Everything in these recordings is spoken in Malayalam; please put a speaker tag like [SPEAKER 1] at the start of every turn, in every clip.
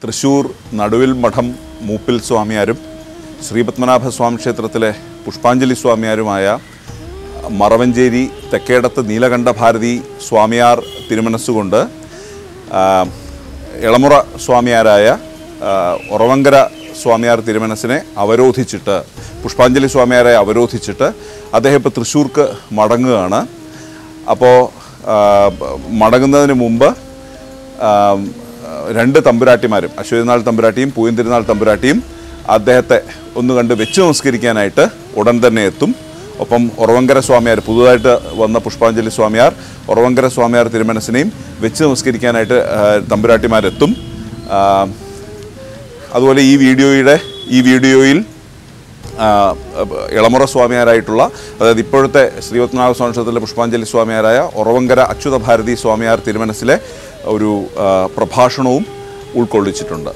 [SPEAKER 1] തൃശ്ശൂർ നടുവിൽ മഠം മൂപ്പിൽ സ്വാമിയാരും ശ്രീപത്മനാഭ സ്വാമി ക്ഷേത്രത്തിലെ പുഷ്പാഞ്ജലി സ്വാമിയാരുമായ മറവഞ്ചേരി തെക്കേടത്ത് നീലകണ്ഠ ഭാരതി സ്വാമിയാർ തിരുമനസ്സുകൊണ്ട് ആ, ഇളമുറ സ്വാമിയാരായ ആ, ഉറവങ്കര സ്വാമിയാർ തിരുമനസിനെ അവരോധിച്ചിട്ട് പുഷ്പാഞ്ജലി സ്വാമിയാരെ അവരോധിച്ചിട്ട് അദ്ദേഹം ഇപ്പോൾ തൃശ്ശൂർക്ക് മടങ്ങുകയാണ് അപ്പോൾ മടങ്ങുന്നതിന് മുമ്പ് ആ, രണ്ട് തമ്പുരാട്ടിമാരും അശ്വതിനാൾ തമ്പുരാട്ടിയും പൂയന്തിരുനാൾ തമ്പുരാട്ടിയും അദ്ദേഹത്തെ ഒന്ന് കണ്ട് വെച്ച് നമസ്കരിക്കാനായിട്ട് ഉടൻ തന്നെ എത്തും ഒപ്പം ഉറവങ്കര സ്വാമിയാർ പുതുതായിട്ട് വന്ന പുഷ്പാഞ്ജലി സ്വാമിയാർ ഉറവങ്കര സ്വാമിയാർ തിരുമനസിനെയും വെച്ച് നമസ്കരിക്കാനായിട്ട് ആ, തമ്പുരാട്ടിമാരെത്തും ആ, അതുപോലെ ഈ വീഡിയോയുടെ ഈ വീഡിയോയിൽ ആ, ഇളമുറ സ്വാമിയാരായിട്ടുള്ള അതായത് ഇപ്പോഴത്തെ ശ്രീപത്മനാഭ സ്വാമി ക്ഷേത്രത്തിലെ പുഷ്പാഞ്ജലി സ്വാമിയാരായ ഉറവങ്കര അച്യുത ഭാരതി സ്വാമിയാർ തിരുമനസിലെ ഒരു ആ, പ്രഭാഷണവും ഉൾക്കൊള്ളിച്ചിട്ടുണ്ട്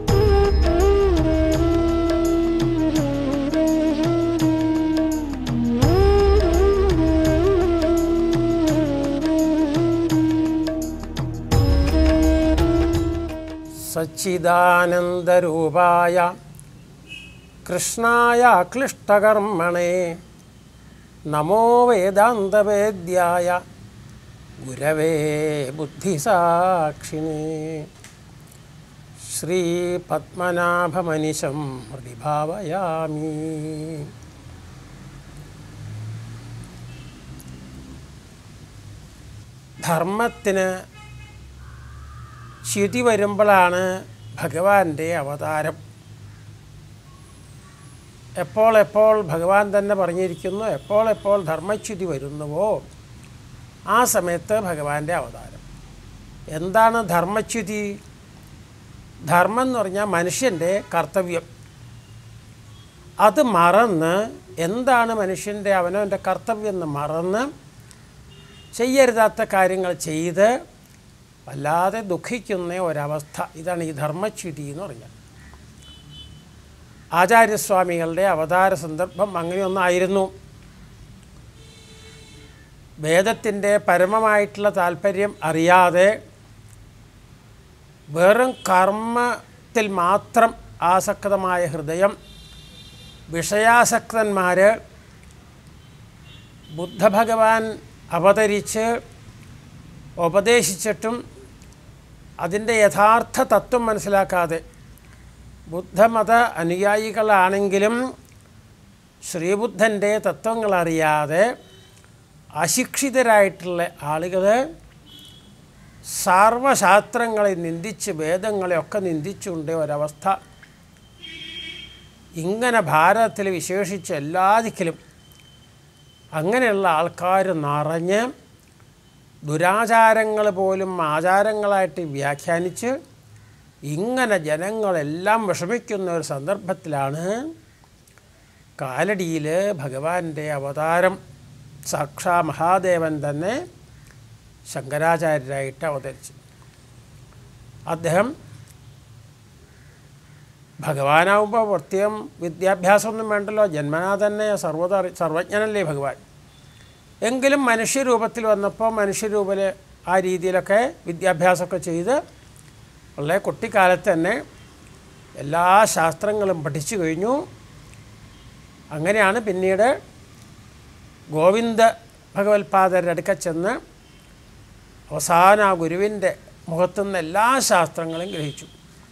[SPEAKER 2] സച്ചിദാനന്ദരൂപായ കൃഷ്ണായ ക്ലിഷ്ടകർമ്മണേ നമോ വേദാന്തവേദ്യായ ഗുരവേ ബുദ്ധിസാക്ഷിണേ ശ്രീപത്മനാഭമനിശം ഹൃദി ഭാവയാമി ധർമ്മത്തിന് ച്യുതി വരുമ്പോഴാണ് ഭഗവാന്റെ അവതാരം എപ്പോൾ എപ്പോൾ ഭഗവാൻ തന്നെ പറഞ്ഞിരിക്കുന്നു എപ്പോൾ എപ്പോൾ ധർമ്മച്യുതി വരുന്നുവോ ആ സമയത്ത് ഭഗവാന്റെ അവതാരം എന്താണ് ധർമ്മച്യുതി ധർമ്മം എന്ന് പറഞ്ഞാൽ മനുഷ്യൻ്റെ കർത്തവ്യം അത് മറന്ന് എന്താണ് മനുഷ്യൻ്റെ അവനവൻ്റെ കർത്തവ്യം എന്ന് മറന്ന് ചെയ്യരുതാത്ത കാര്യങ്ങൾ ചെയ്ത് വല്ലാതെ ദുഃഖിക്കുന്ന ഒരവസ്ഥ ഇതാണ് ഈ ധർമ്മച്യുതി എന്ന് പറഞ്ഞാൽ ആചാര്യസ്വാമികളുടെ അവതാര സന്ദർഭം അങ്ങനെയൊന്നായിരുന്നു വേദത്തിൻ്റെ പരമമായിട്ടുള്ള താല്പര്യം അറിയാതെ വെറും കർമ്മത്തിൽ മാത്രം ആസക്തമായ ഹൃദയം വിഷയാസക്തന്മാർ ബുദ്ധഭഗവാൻ അവതരിച്ച് ഉപദേശിച്ചിട്ടും അതിൻ്റെ യഥാർത്ഥ തത്വം മനസ്സിലാക്കാതെ ബുദ്ധമത അനുയായികളാണെങ്കിലും ശ്രീബുദ്ധൻ്റെ തത്വങ്ങൾ അറിയാതെ അശിക്ഷിതരായിട്ടുള്ള ആളുകൾ സർവശാസ്ത്രങ്ങളെ നിന്ദിച്ച് വേദങ്ങളെയൊക്കെ നിന്ദിച്ചുകൊണ്ട് ഒരവസ്ഥ ഇങ്ങനെ ഭാരതത്തിൽ വിശേഷിച്ച് എല്ലാ ദിക്കിലും അങ്ങനെയുള്ള ആൾക്കാർ നിറഞ്ഞ് ദുരാചാരങ്ങൾ പോലും ആചാരങ്ങളായിട്ട് വ്യാഖ്യാനിച്ച് ഇങ്ങനെ ജനങ്ങളെല്ലാം വിഷമിക്കുന്ന ഒരു സന്ദർഭത്തിലാണ് കാലടിയിൽ ഭഗവാന്റെ അവതാരം സാക്ഷാ മഹാദേവൻ തന്നെ ശങ്കരാചാര്യരായിട്ട് അവതരിച്ചു അദ്ദേഹം ഭഗവാനാവുമ്പോൾ പ്രത്യേകം വിദ്യാഭ്യാസമൊന്നും വേണ്ടല്ലോ ജന്മനാ തന്നെ സർവത സർവജ്ഞനല്ലേ ഭഗവാൻ എങ്കിലും മനുഷ്യരൂപത്തിൽ വന്നപ്പോൾ മനുഷ്യരൂപത്തിൽ ആ രീതിയിലൊക്കെ വിദ്യാഭ്യാസമൊക്കെ ചെയ്ത് വളരെ കുട്ടിക്കാലത്ത് തന്നെ എല്ലാ ശാസ്ത്രങ്ങളും പഠിച്ചു കഴിഞ്ഞു അങ്ങനെയാണ് പിന്നീട് ഗോവിന്ദ ഭഗവത്പാദരുടെ അടുക്ക ചെന്ന് അവസാന ആ ഗുരുവിൻ്റെ മുഖത്തുനിന്ന് എല്ലാ ശാസ്ത്രങ്ങളും ഗ്രഹിച്ചു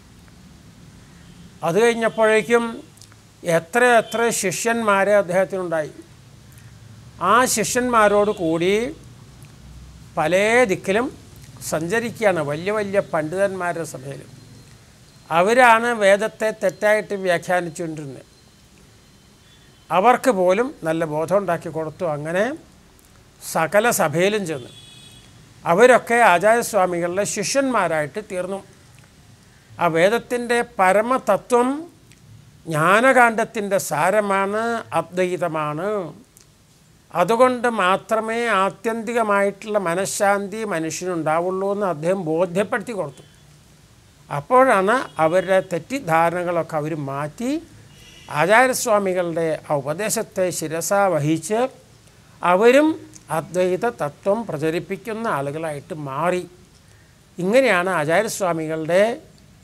[SPEAKER 2] അത് കഴിഞ്ഞപ്പോഴേക്കും എത്ര എത്ര ശിഷ്യന്മാരെ അദ്ദേഹത്തിനുണ്ടായി ആ ശിഷ്യന്മാരോട് കൂടി പല ദിക്കിലും സഞ്ചരിക്കുകയാണ് വലിയ വലിയ പണ്ഡിതന്മാരുടെ സഭയിൽ അവരാണ് വേദത്തെ തെറ്റായിട്ട് വ്യാഖ്യാനിച്ചുകൊണ്ടിരുന്നത് അവർക്ക് പോലും നല്ല ബോധം ഉണ്ടാക്കി കൊടുത്തു അങ്ങനെ സകല സഭയിലും ചെന്നു അവരൊക്കെ ആചാര്യസ്വാമികളുടെ ശിഷ്യന്മാരായിട്ട് തീർന്നു ആ വേദത്തിൻ്റെ പരമതത്വം ജ്ഞാനകാന്ഡത്തിൻ്റെ സാരമാണ് അദ്വൈതമാണ് അതുകൊണ്ട് മാത്രമേ ആത്യന്തികമായിട്ടുള്ള മനഃശാന്തി മനുഷ്യനുണ്ടാവുള്ളൂ എന്ന് അദ്ദേഹം ബോധ്യപ്പെടുത്തി കൊടുത്തു അപ്പോഴാണ് അവരുടെ തെറ്റിദ്ധാരണകളൊക്കെ അവർ മാറ്റി ആചാര്യസ്വാമികളുടെ ആ ഉപദേശത്തെ ശിരസ വഹിച്ച് അവരും അദ്വൈത തത്വം പ്രചരിപ്പിക്കുന്ന ആളുകളായിട്ട് മാറി ഇങ്ങനെയാണ് ആചാര്യസ്വാമികളുടെ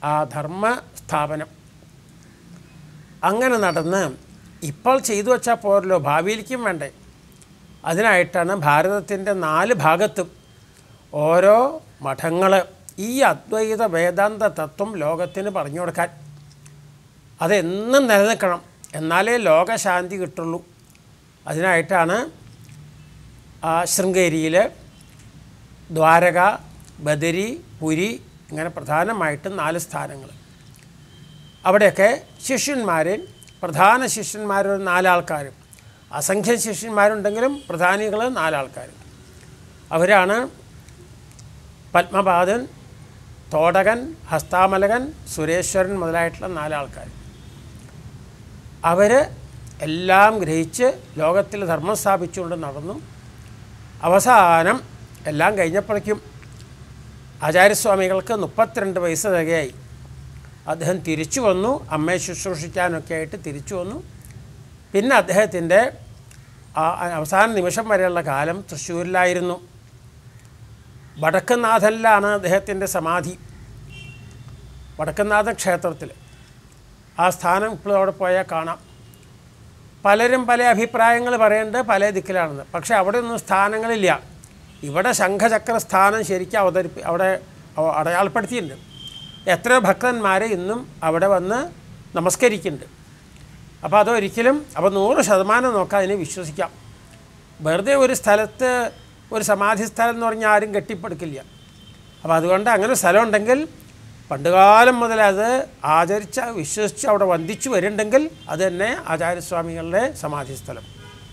[SPEAKER 2] ആ ധർമ്മ സ്ഥാപനം അങ്ങനെ നടന്ന് ഇപ്പോൾ ചെയ്തു വച്ചാൽ പോരല്ലോ ഭാവിയിലേക്കും വേണ്ടേ അതിനായിട്ടാണ് ഭാരതത്തിൻ്റെ നാല് ഭാഗത്തും ഓരോ മഠങ്ങൾ ഈ അദ്വൈത വേദാന്ത തത്വം ലോകത്തിന് പറഞ്ഞു കൊടുക്കാൻ അതെന്നും നിലനിൽക്കണം എന്നാലേ ലോകശാന്തി കിട്ടുള്ളൂ അതിനായിട്ടാണ് ആ ശൃംഗേരിയിൽ ദ്വാരക ബദരി പുരി ഇങ്ങനെ പ്രധാനമായിട്ടും നാല് സ്ഥാനങ്ങൾ അവിടെയൊക്കെ ശിഷ്യന്മാരിൽ പ്രധാന ശിഷ്യന്മാരൊരു നാലാൾക്കാരും അസംഖ്യം ശിഷ്യന്മാരുണ്ടെങ്കിലും പ്രധാനികൾ നാലാൾക്കാർ അവരാണ് പത്മപാദൻ തോടകൻ ഹസ്താമലകൻ സുരേശ്വരൻ മുതലായിട്ടുള്ള നാലാൾക്കാർ അവർ എല്ലാം ഗ്രഹിച്ച് ലോകത്തിൽ ധർമ്മം സ്ഥാപിച്ചുകൊണ്ട് നടന്നു അവസാനം എല്ലാം കഴിഞ്ഞപ്പോഴേക്കും ആചാര്യസ്വാമികൾക്ക് മുപ്പത്തിരണ്ട് വയസ്സ് തികയായി അദ്ദേഹം തിരിച്ചു വന്നു അമ്മയെ ശുശ്രൂഷിക്കാനൊക്കെ ആയിട്ട് തിരിച്ചു വന്നു പിന്നെ അദ്ദേഹത്തിൻ്റെ ആ അവസാന നിമിഷം വരെയുള്ള കാലം തൃശ്ശൂരിലായിരുന്നു വടക്കുന്നാഥനിലാണ് അദ്ദേഹത്തിൻ്റെ സമാധി വടക്കുന്നാഥ ക്ഷേത്രത്തിൽ ആ സ്ഥാനം ഇപ്പോൾ അവിടെ പോയാൽ കാണാം പലരും പല അഭിപ്രായങ്ങൾ പറയുന്നുണ്ട് പല ദിക്കിലാണെന്ന് പക്ഷേ അവിടെ ഒന്നും സ്ഥാനങ്ങളില്ല ഇവിടെ ശംഖചക്ര സ്ഥാനം ശരിക്കും അവതരിപ്പി അവിടെ അവ- അടയാളപ്പെടുത്തിയിട്ടുണ്ട് എത്രയോ ഭക്തന്മാർ ഇന്നും അവിടെ വന്ന് നമസ്കരിക്കുന്നുണ്ട് അപ്പോൾ അതൊരിക്കലും അപ്പോൾ നൂറ് ശതമാനം നോക്കാം അതിനെ വിശ്വസിക്കാം വെറുതെ ഒരു സ്ഥലത്ത് ഒരു സമാധി സ്ഥലം എന്ന് പറഞ്ഞാൽ ആരും കെട്ടിപ്പടുക്കില്ല അപ്പോൾ അതുകൊണ്ട് അങ്ങനെ ഒരു സ്ഥലം ഉണ്ടെങ്കിൽ പണ്ടുകാലം മുതൽ അത് ആചരിച്ച വിശ്വസിച്ച് അവിടെ വന്ദിച്ചു വരുന്നുണ്ടെങ്കിൽ അത് തന്നെ ആചാര്യസ്വാമികളുടെ സമാധി സ്ഥലം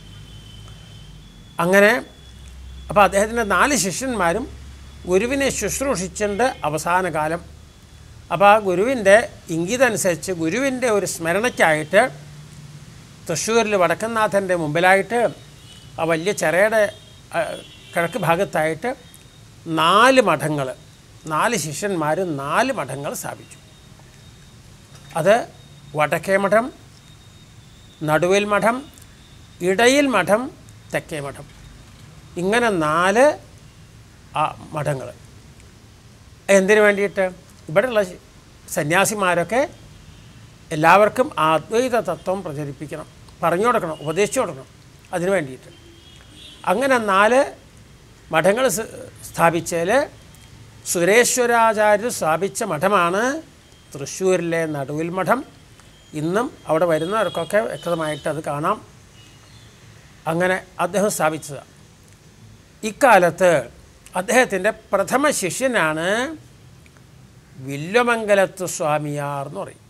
[SPEAKER 2] അങ്ങനെ അപ്പോൾ അദ്ദേഹത്തിൻ്റെ നാല് ശിഷ്യന്മാരും ഗുരുവിനെ ശുശ്രൂഷിച്ചിട്ടുണ്ട് അവസാന കാലം അപ്പോൾ ആ ഗുരുവിൻ്റെ ഇംഗിതനുസരിച്ച് ഗുരുവിൻ്റെ ഒരു സ്മരണയ്ക്കായിട്ട് തൃശ്ശൂരിൽ വടക്കനാഥൻ്റെ മുമ്പിലായിട്ട് ആ വലിയ ചെറയുടെ ആ, കിഴക്ക് ഭാഗത്തായിട്ട് നാല് മഠങ്ങൾ നാല് ശിഷ്യന്മാർ നാല് മഠങ്ങൾ സ്ഥാപിച്ചു അത് വടക്കേ മഠം നടുവിൽ മഠം ഇടയിൽ മഠം തെക്കേ മഠം ഇങ്ങനെ നാല് ആ മഠങ്ങൾ എന്തിനു വേണ്ടിയിട്ട് ഇവിടെയുള്ള സന്യാസിമാരൊക്കെ എല്ലാവർക്കും ആ അദ്വൈത തത്വം പ്രചരിപ്പിക്കണം പറഞ്ഞു കൊടുക്കണം ഉപദേശിച്ചു കൊടുക്കണം അതിനു വേണ്ടിയിട്ട് അങ്ങനെ നാല് മഠങ്ങൾ സ് സ്ഥാപിച്ചതിൽ സുരേശ്വരാചാര്യർ സ്ഥാപിച്ച മഠമാണ് തൃശ്ശൂരിലെ നടുവിൽ മഠം ഇന്നും അവിടെ വരുന്നവർക്കൊക്കെ വ്യക്തമായിട്ട് അത് കാണാം അങ്ങനെ അദ്ദേഹം സ്ഥാപിച്ചതാണ് ഇക്കാലത്ത് അദ്ദേഹത്തിൻ്റെ പ്രഥമ ശിഷ്യനാണ് വില്വമംഗലത്ത് സ്വാമിയാർ എന്ന് പറയും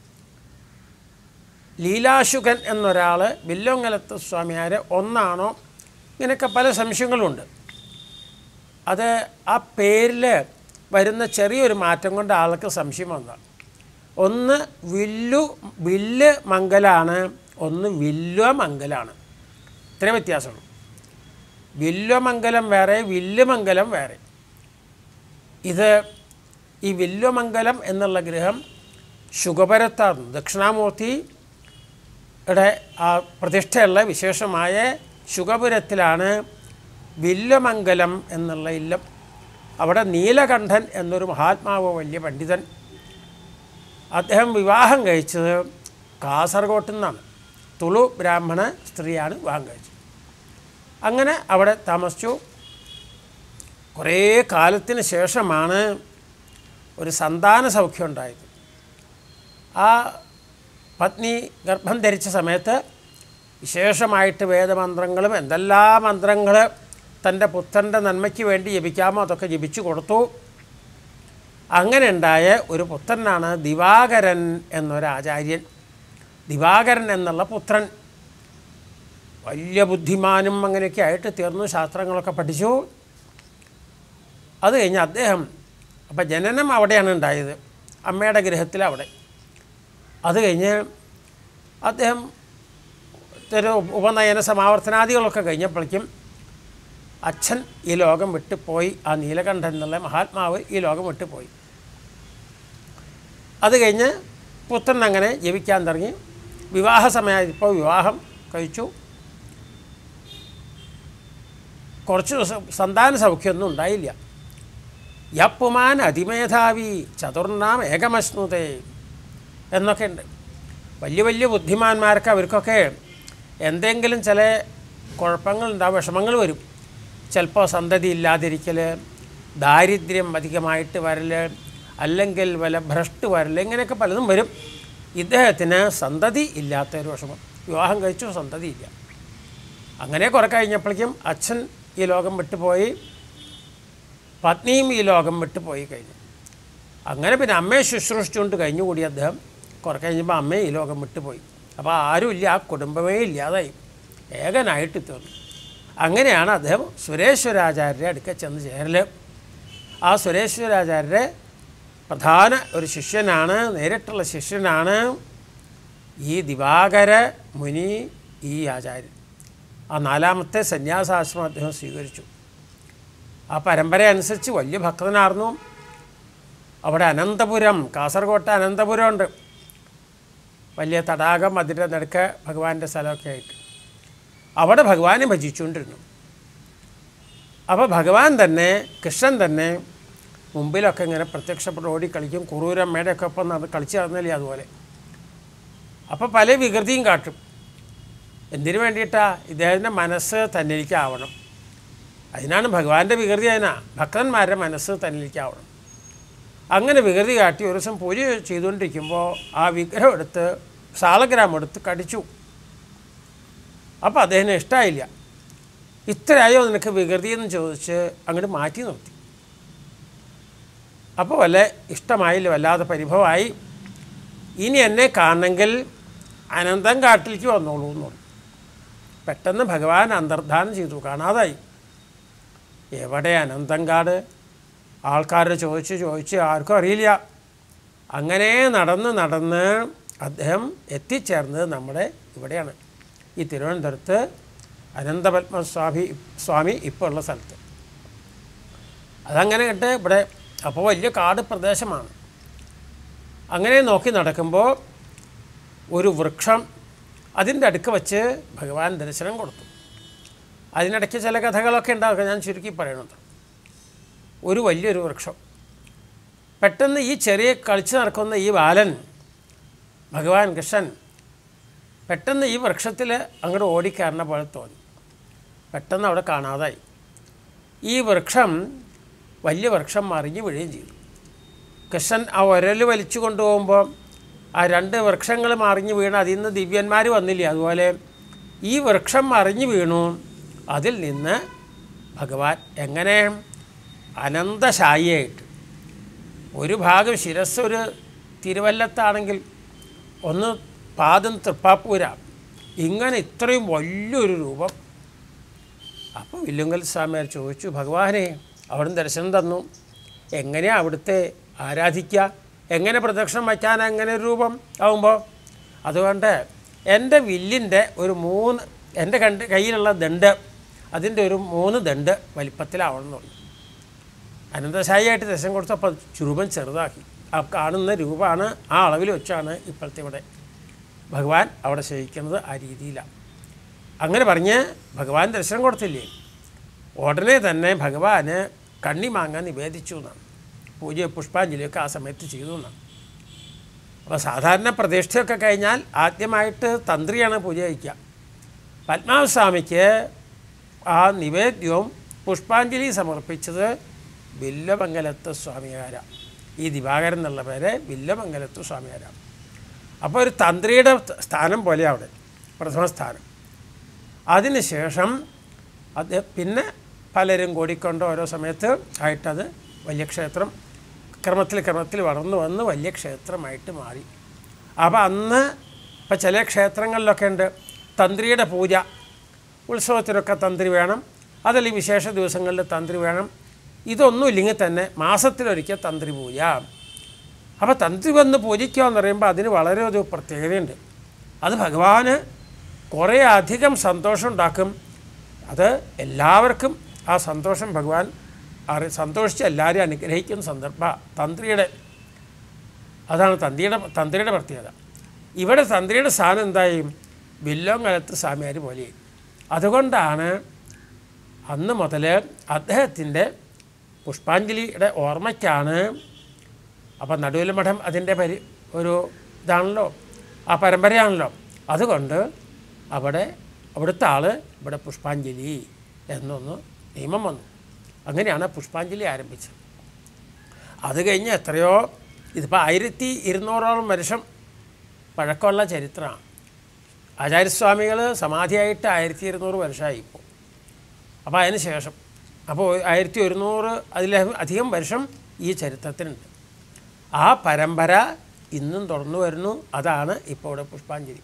[SPEAKER 2] ലീലാശുകൻ എന്നൊരാൾ വില്വമംഗലത്ത് സ്വാമിയാർ ഒന്നാണോ ഇങ്ങനെയൊക്കെ പല സംശയങ്ങളുണ്ട് അത് ആ പേരിൽ വരുന്ന ചെറിയൊരു മാറ്റം കൊണ്ട് ആൾക്ക് സംശയം വന്നതാണ് ഒന്ന് വില്ലു വില്ല് മംഗലാണ് ഒന്ന് വില്വമംഗലാണ് ഇത്രയും വ്യത്യാസമുള്ളൂ വില്വമംഗലം വേറെ വില്ലുമംഗലം വേറെ ഇത് ഈ വില്വമംഗലം എന്നുള്ള ഗ്രഹം ശുഗപരത്താർന്നു ദക്ഷിണാമൂർത്തിയുടെ ആ പ്രതിഷ്ഠയുള്ള വിശേഷമായ ശുഗപുരത്തിലാണ് വില്വമംഗലം എന്നുള്ള ഇല്ലം അവിടെ നീലകണ്ഠൻ എന്നൊരു മഹാത്മാവ് വലിയ പണ്ഡിതൻ അദ്ദേഹം വിവാഹം കഴിച്ചത് കാസർഗോട്ടിൽ നിന്നാണ് തുളു ബ്രാഹ്മണ സ്ത്രീയാണ് വിവാഹം കഴിച്ചത് അങ്ങനെ അവിടെ താമസിച്ചു കുറേ കാലത്തിന് ശേഷമാണ് ഒരു സന്താന സൗഖ്യം ഉണ്ടായത് ആ പത്നി ഗർഭം ധരിച്ച സമയത്ത് വിശേഷമായിട്ട് വേദമന്ത്രങ്ങളും എന്തെല്ലാം മന്ത്രങ്ങൾ തൻ്റെ പുത്രൻ്റെ നന്മയ്ക്ക് വേണ്ടി ജപിക്കാമോ അതൊക്കെ ജപിച്ചു കൊടുത്തു അങ്ങനെ ഉണ്ടായ ഒരു പുത്രനാണ് ദിവാകരൻ എന്നൊരാചാര്യൻ ദിവാകരൻ എന്നുള്ള പുത്രൻ വലിയ ബുദ്ധിമാനും അങ്ങനെയൊക്കെ ആയിട്ട് തീർന്നു ശാസ്ത്രങ്ങളൊക്കെ പഠിച്ചു അത് കഴിഞ്ഞ് അദ്ദേഹം അപ്പം ജനനം അവിടെയാണ് ഉണ്ടായത് അമ്മയുടെ ഗൃഹത്തിൽ അവിടെ അത് കഴിഞ്ഞ് അദ്ദേഹം ഒരു ഉപനയന സമാവർത്തനാദികളൊക്കെ കഴിഞ്ഞപ്പോഴേക്കും അച്ഛൻ ഈ ലോകം വിട്ടു പോയി ആ നീലകണ്ഠൻ എന്നുള്ള മഹാത്മാവ് ഈ ലോകം വിട്ടു പോയി അത് കഴിഞ്ഞ് പുത്രൻ അങ്ങനെ ജപിക്കാൻ തുടങ്ങി വിവാഹ സമയമായപ്പോൾ വിവാഹം കഴിച്ചു കുറച്ച് ദിവസം സന്താന സൗഖ്യമൊന്നും ഉണ്ടായില്ല യപ്പുമാൻ അതിമേധാവി ചതുർനാം ഏകമശ്നുതേ എന്നൊക്കെ ഉണ്ട് വലിയ വലിയ ബുദ്ധിമാന്മാർക്ക് അവർക്കൊക്കെ എന്തെങ്കിലും ചില കുഴപ്പങ്ങളുണ്ടാവും വിഷമങ്ങൾ വരും ചിലപ്പോൾ സന്തതി ഇല്ലാതിരിക്കൽ ദാരിദ്ര്യം അധികമായിട്ട് വരൽ അല്ലെങ്കിൽ വല്ല ഭ്രഷ്ട് വരൽ ഇങ്ങനെയൊക്കെ പലതും വരും ഇദ്ദേഹത്തിന് സന്തതി ഇല്ലാത്തൊരു വിഷമം വിവാഹം കഴിച്ചു സന്തതി ഇല്ല അങ്ങനെ കുറെ കഴിഞ്ഞപ്പോഴേക്കും അച്ഛൻ ഈ ലോകം വിട്ടുപോയി പത്നിയും ഈ ലോകം വിട്ടുപോയി കഴിഞ്ഞു അങ്ങനെ പിന്നെ അമ്മയെ ശുശ്രൂഷിച്ചുകൊണ്ട് കഴിഞ്ഞുകൂടി അദ്ദേഹം കുറെ കഴിഞ്ഞപ്പോൾ അമ്മയെ ഈ ലോകം വിട്ടുപോയി അപ്പോൾ ആരുമില്ല ആ കുടുംബമേ ഇല്ലാതായി ഏകനായിട്ട് തീർന്നു അങ്ങനെയാണ് അദ്ദേഹം സുരേശ്വരാചാര്യരെ അടുക്ക ചെന്ന് ചേരൽ ആ സുരേശ്വരാചാര്യരെ പ്രധാന ഒരു ശിഷ്യനാണ് നേരിട്ടുള്ള ശിഷ്യനാണ് ഈ ദിവാകര മുനി ഈ ആചാര്യൻ ആ നാലാമത്തെ സന്യാസാശ്രമം അദ്ദേഹം സ്വീകരിച്ചു ആ പരമ്പര അനുസരിച്ച് വലിയ ഭക്തനായിരുന്നു അവിടെ അനന്തപുരം കാസർഗോട്ട് അനന്തപുരം ഉണ്ട് വലിയ തടാകം അതിൻ്റെ നടുക്ക് ഭഗവാന്റെ സ്ഥലമൊക്കെ ആയിട്ട് അവിടെ ഭഗവാനെ ഭജിച്ചുകൊണ്ടിരുന്നു അപ്പോൾ ഭഗവാൻ തന്നെ കൃഷ്ണൻ തന്നെ മുമ്പിലൊക്കെ ഇങ്ങനെ പ്രത്യക്ഷപ്പെട്ട് ഓടി കളിക്കും കുറൂരമ്മയുടെ ഒക്കെ ഒപ്പം നടന്ന് കളിച്ച് നടന്നില്ലേ അതുപോലെ അപ്പോൾ പല വികൃതിയും കാട്ടും എന്തിനു വേണ്ടിയിട്ടാ ഇദ്ദേഹത്തിൻ്റെ മനസ്സ് തന്നിലേക്കാവണം അതിനാണ് ഭഗവാന്റെ വികൃതി അതിനാ ഭക്തന്മാരുടെ മനസ്സ് തന്നിലേക്കാവണം അങ്ങനെ വികൃതി കാട്ടി ഒരു ദിവസം പൂജ ചെയ്തുകൊണ്ടിരിക്കുമ്പോൾ ആ വിഗ്രഹം എടുത്ത് സാളഗ്രാമം എടുത്ത് കടിച്ചു അപ്പോൾ അദ്ദേഹത്തിന് ഇഷ്ടമായില്ല ഇത്രയായോ നിനക്ക് വികൃതി എന്ന് ചോദിച്ച് അങ്ങോട്ട് മാറ്റി നിർത്തി അപ്പോൾ വല്ല ഇഷ്ടമായില്ല വല്ലാതെ പരിഭവമായി ഇനി എന്നെ കാണണമെങ്കിൽ അനന്തം കാട്ടിലേക്ക് വന്നോളൂ എന്ന് പറഞ്ഞു പെട്ടെന്ന് ഭഗവാൻ അന്തർധാനം ചെയ്തു കാണാതായി എവിടെ അനന്തങ്കാട് ആൾക്കാർ ചോദിച്ച് ചോദിച്ച് ആർക്കും അറിയില്ല അങ്ങനെ നടന്ന് നടന്ന് അദ്ദേഹം എത്തിച്ചേർന്നത് നമ്മുടെ ഇവിടെയാണ് ഈ തിരുവനന്തപുരത്ത് അനന്തപത്മസ്വാമി സ്വാമി ഇപ്പോൾ ഉള്ള സ്ഥലത്ത് അതങ്ങനെ കേട്ട് ഇവിടെ അപ്പോൾ വലിയ കാട് പ്രദേശമാണ് അങ്ങനെ നോക്കി നടക്കുമ്പോൾ ഒരു വൃക്ഷം അതിൻ്റെ അടുക്ക് വച്ച് ഭഗവാൻ ദർശനം കൊടുത്തു അതിനിടയ്ക്ക് ചില കഥകളൊക്കെ ഉണ്ടാകുക ഞാൻ ചുരുക്കി പറയണത് ഒരു വലിയൊരു വൃക്ഷം പെട്ടെന്ന് ഈ ചെറിയ കളിച്ച് നടക്കുന്ന ഈ ബാലൻ ഭഗവാൻ കൃഷ്ണൻ പെട്ടെന്ന് ഈ വൃക്ഷത്തിൽ അങ്ങോട്ട് ഓടിക്കയറുന്ന പോലെ തോന്നി പെട്ടെന്ന് അവിടെ കാണാതായി ഈ വൃക്ഷം വലിയ വൃക്ഷം മറിഞ്ഞു വീഴുകയും ചെയ്തു കൃഷ്ണൻ ആ ഒരൽ വലിച്ചു കൊണ്ടുപോകുമ്പോൾ ആ രണ്ട് വൃക്ഷങ്ങൾ മറിഞ്ഞു വീണ് അതിൽ നിന്ന് ദിവ്യന്മാർ വന്നില്ലേ അതുപോലെ ഈ വൃക്ഷം മറിഞ്ഞു വീണു അതിൽ നിന്ന് ഭഗവാൻ എങ്ങനെ അനന്തശായിയായിട്ട് ഒരു ഭാഗം ശിരസ് ഒരു തിരുവല്ലത്താണെങ്കിൽ ഒന്ന് പാദം തൃപ്പാപ്പൂര ഇങ്ങനെ ഇത്രയും വലിയൊരു രൂപം അപ്പോൾ വില്ലുങ്കൽ സ്വാമിയാർ ചോദിച്ചു ഭഗവാനെ അവിടുന്ന് ദർശനം തന്നു എങ്ങനെയാണ് അവിടുത്തെ ആരാധിക്കുക എങ്ങനെ പ്രദക്ഷിണം വയ്ക്കാൻ അങ്ങനെ ഒരു രൂപം ആവുമ്പോൾ അതുകൊണ്ട് എൻ്റെ വില്ലിൻ്റെ ഒരു മൂന്ന് എൻ്റെ കണ്ട് കയ്യിലുള്ള ദണ്ട് അതിൻ്റെ ഒരു മൂന്ന് ദണ്ട് വലിപ്പത്തിലാവണം എന്ന് പറഞ്ഞു അനന്തശായിയായിട്ട് ദർശനം കൊടുത്തപ്പോൾ രൂപം ചെറുതാക്കി ആ കാണുന്ന രൂപമാണ് ആ അളവിൽ വെച്ചാണ് ഇപ്പോഴത്തെ ഇവിടെ ഭഗവാൻ അവിടെ ശയിക്കുന്നത് ആ രീതിയിലാണ് അങ്ങനെ പറഞ്ഞ് ഭഗവാൻ ദർശനം കൊടുത്തില്ലേ ഉടനെ തന്നെ ഭഗവാന് കണ്ണിമാങ്ങ നിവേദിച്ചു എന്നാണ് പൂജ പുഷ്പാഞ്ജലിയൊക്കെ ആ സമയത്ത് ചെയ്തു എന്നാണ് അപ്പോൾ സാധാരണ പ്രതിഷ്ഠയൊക്കെ കഴിഞ്ഞാൽ ആദ്യമായിട്ട് തന്ത്രിയാണ് പൂജ കഴിക്കുക പത്മാവസ്വാമിക്ക് ആ നിവേദ്യവും പുഷ്പാഞ്ജലി സമർപ്പിച്ചത് വില്ലമംഗലത്ത് സ്വാമിയാര ഈ ദിവാകരൻ എന്നുള്ള പേര് വില്ലമംഗലത്ത് സ്വാമിയാരാണ് അപ്പോൾ ഒരു തന്ത്രിയുടെ സ്ഥാനം പോലെ അവിടെ പ്രഥമ സ്ഥാനം അതിനുശേഷം അത് പിന്നെ പലരും കൂടിക്കൊണ്ട് ഓരോ സമയത്ത് ആയിട്ടത് വലിയ ക്ഷേത്രം ക്രമത്തിൽ ക്രമത്തിൽ വളർന്നു വന്ന് വലിയ ക്ഷേത്രമായിട്ട് മാറി അപ്പോൾ അന്ന് ഇപ്പം ചില ക്ഷേത്രങ്ങളിലൊക്കെ ഉണ്ട് തന്ത്രിയുടെ പൂജ ഉത്സവത്തിനൊക്കെ തന്ത്രി വേണം അതല്ലെങ്കിൽ വിശേഷ ദിവസങ്ങളിൽ തന്ത്രി വേണം ഇതൊന്നും ഇല്ലെങ്കിൽ തന്നെ മാസത്തിലൊരിക്കൽ തന്ത്രി പൂജ അപ്പോൾ തന്ത്രി വന്ന് പൂജിക്കുക എന്ന് പറയുമ്പോൾ അതിന് വളരെ ഒരു പ്രത്യേകതയുണ്ട് അത് ഭഗവാന് കുറേ അധികം സന്തോഷം ഉണ്ടാക്കും അത് എല്ലാവർക്കും ആ സന്തോഷം ഭഗവാൻ അറി സന്തോഷിച്ച് എല്ലാവരെയും അനുഗ്രഹിക്കുന്ന സന്ദർഭ തന്ത്രിയുടെ അതാണ് തന്ത്രിയുടെ തന്ത്രിയുടെ പ്രത്യേകത ഇവിടെ തന്ത്രിയുടെ സ്ഥാനം എന്തായി വില്ലോങ്കലത്ത് സ്വാമിയാർ പോലെ അതുകൊണ്ടാണ് അന്ന് മുതൽ അദ്ദേഹത്തിൻ്റെ പുഷ്പാഞ്ജലിയുടെ ഓർമ്മയ്ക്കാണ് അപ്പം നടുവിൽ മഠം അതിൻ്റെ പരി ഒരു ഇതാണല്ലോ ആ പരമ്പരയാണല്ലോ അതുകൊണ്ട് അവിടെ അവിടുത്തെ ആൾ ഇവിടെ പുഷ്പാഞ്ജലി എന്നൊന്ന് നിയമം വന്നു അങ്ങനെയാണ് പുഷ്പാഞ്ജലി ആരംഭിച്ചത് അത് കഴിഞ്ഞ് എത്രയോ ഇതിപ്പോൾ ആയിരത്തി ഇരുന്നൂറോളം വർഷം പഴക്കമുള്ള ചരിത്രമാണ് ആചാര്യസ്വാമികൾ സമാധിയായിട്ട് ആയിരത്തി ഇരുന്നൂറ് വർഷമായി ഇപ്പോൾ അപ്പോൾ അതിന് ശേഷം അപ്പോൾ ആയിരത്തി ഒരുന്നൂറ് അതിൽ അധികം വർഷം ഈ ചരിത്രത്തിനുണ്ട് ആ പരമ്പര ഇന്നും തുടർന്നു വരുന്നു അതാണ് ഇപ്പോൾ ഇവിടെ പുഷ്പാഞ്ജലി